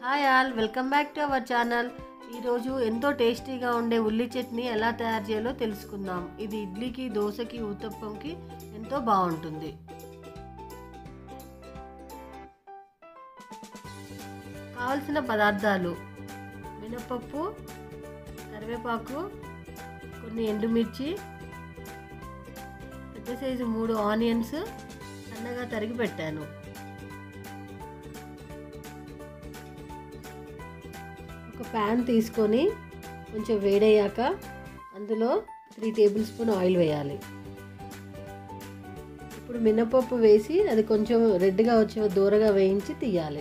hi all welcome back to our channel ఈరోజు ఎంతో టేస్టీగా ఉండే ఉల్లి చట్నీ ఎలా తయారు చేయాలో తెలుసుకుందాం ఇది ఇడ్లీకి దోశకి ఊతప్పంకి ఎంతో బాగుంటుంది కావలసిన పదార్థాలు మినపప్పు కరివేపాకు కొన్ని ఎండుమిర్చి పెద్ద సైజు మూడు ఆనియన్స్ సన్నగా తరిగి పెట్టాను ఒక ప్యాన్ తీసుకొని కొంచెం వేడయ్యాక అందులో త్రీ టేబుల్ స్పూన్ ఆయిల్ వేయాలి ఇప్పుడు మినపప్పు వేసి అది కొంచెం రెడ్గా వచ్చే దూరగా వేయించి తీయాలి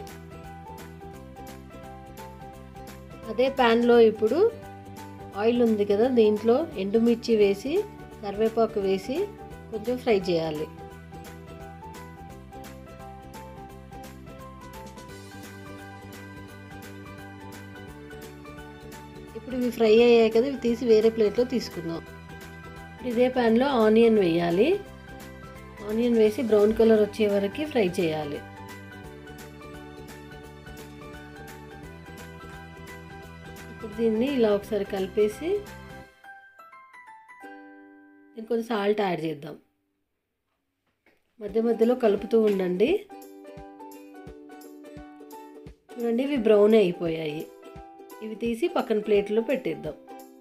అదే ప్యాన్లో ఇప్పుడు ఆయిల్ ఉంది కదా దీంట్లో ఎండుమిర్చి వేసి కరివేపాకు వేసి కొంచెం ఫ్రై చేయాలి ఇప్పుడు ఇవి ఫ్రై అయ్యాయి కదా ఇవి తీసి వేరే ప్లేట్లో తీసుకుందాం ఇదే ప్యాన్లో ఆనియన్ వేయాలి ఆనియన్ వేసి బ్రౌన్ కలర్ వచ్చే వరకు ఫ్రై చేయాలి ఇప్పుడు దీన్ని ఇలా ఒకసారి కలిపేసి దీనికి కొంచెం సాల్ట్ యాడ్ చేద్దాం మధ్య మధ్యలో కలుపుతూ ఉండండి చూడండి ఇవి బ్రౌన్ అయిపోయాయి ఇవి తీసి పక్కన ప్లేట్లో పెట్టేద్దాం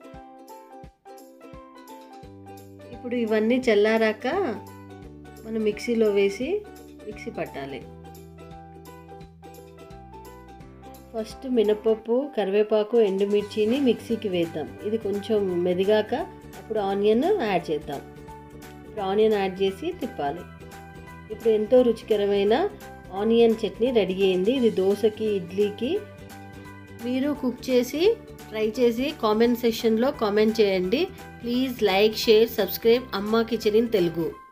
ఇప్పుడు ఇవన్నీ చల్లారాక మనం మిక్సీలో వేసి మిక్సీ పట్టాలి ఫస్ట్ మినపప్పు కరివేపాకు ఎండుమిర్చిని మిక్సీకి వేద్దాం ఇది కొంచెం మెదిగాక అప్పుడు ఆనియన్ యాడ్ చేద్దాం ఇప్పుడు ఆనియన్ యాడ్ చేసి తిప్పాలి ఇప్పుడు ఎంతో రుచికరమైన ఆనియన్ చట్నీ రెడీ అయింది ఇది దోశకి ఇడ్లీకి మీరు కుక్ చేసి ట్రై చేసి కామెంట్ సెక్షన్లో కామెంట్ చేయండి please like share subscribe Amma kitchen in Telugu